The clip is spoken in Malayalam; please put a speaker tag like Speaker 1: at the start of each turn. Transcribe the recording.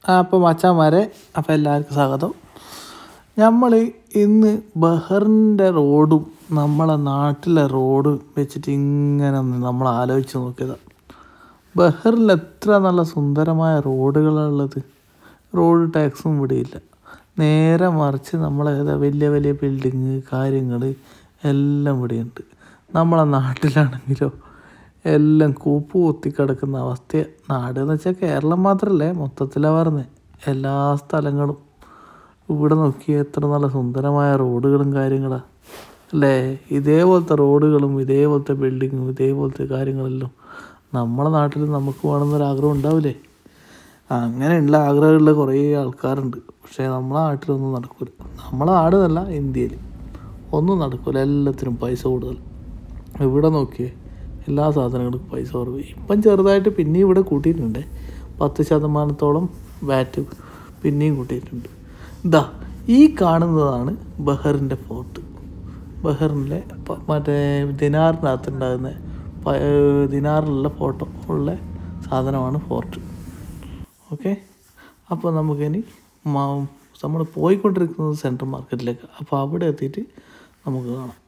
Speaker 1: അപ്പോൾ മച്ചാന്മാരെ അപ്പോൾ എല്ലാവർക്കും സ്വാഗതം നമ്മൾ ഇന്ന് ബഹറിൻ്റെ റോഡും നമ്മളെ നാട്ടിലെ റോഡും വെച്ചിട്ട് ഇങ്ങനെ ഒന്ന് നമ്മൾ ആലോചിച്ച് നോക്കിയതാണ് ബഹറിൽ എത്ര നല്ല സുന്ദരമായ റോഡുകളുള്ളത് റോഡ് ടാക്സും ഇവിടെ ഇല്ല നേരെ മറിച്ച് നമ്മളേതാ വലിയ വലിയ ബിൽഡിങ് കാര്യങ്ങൾ എല്ലാം ഇവിടെയുണ്ട് നമ്മളെ നാട്ടിലാണെങ്കിലോ എല്ലാം കൂപ്പ് കുത്തി കിടക്കുന്ന അവസ്ഥ നാട് എന്ന് വെച്ചാൽ കേരളം മാത്രമല്ലേ മൊത്തത്തിലാണ് പറഞ്ഞത് എല്ലാ സ്ഥലങ്ങളും ഇവിടെ നോക്കിയാൽ എത്ര നല്ല സുന്ദരമായ റോഡുകളും കാര്യങ്ങളാണ് അല്ലേ ഇതേപോലത്തെ റോഡുകളും ഇതേപോലത്തെ ബിൽഡിങ്ങും ഇതേപോലത്തെ കാര്യങ്ങളെല്ലാം നമ്മളെ നാട്ടിൽ നമുക്ക് വേണമെന്നൊരു ആഗ്രഹം ഉണ്ടാവില്ലേ അങ്ങനെയുള്ള ആഗ്രഹമുള്ള കുറേ ആൾക്കാരുണ്ട് പക്ഷേ നമ്മളെ നാട്ടിലൊന്നും നടക്കില്ല നമ്മളെ നാട് എന്നല്ല ഇന്ത്യയിൽ ഒന്നും നടക്കില്ല എല്ലാത്തിനും പൈസ കൂടുതൽ ഇവിടെ നോക്കിയേ എല്ലാ സാധനങ്ങൾക്കും പൈസ കുറവ് ഇപ്പം ചെറുതായിട്ട് പിന്നെയും ഇവിടെ കൂട്ടിയിട്ടുണ്ട് പത്ത് ശതമാനത്തോളം വാറ്റ് പിന്നെയും കൂട്ടിയിട്ടുണ്ട് ഇതാ ഈ കാണുന്നതാണ് ബഹറിൻ്റെ ഫോർട്ട് ബഹറിലെ പ- മറ്റേ ദിനാറിനകത്തുണ്ടാകുന്ന പ- ഏർ ദിനാറിലുള്ള ഫോട്ടോ ഉള്ള സാധനമാണ് ഫോർട്ട് ഓക്കെ അപ്പോൾ നമുക്കിനി നമ്മൾ പോയിക്കൊണ്ടിരിക്കുന്നത് സെൻട്രൽ മാർക്കറ്റിലേക്ക് അപ്പോൾ അവിടെ എത്തിയിട്ട് നമുക്ക് കാണാം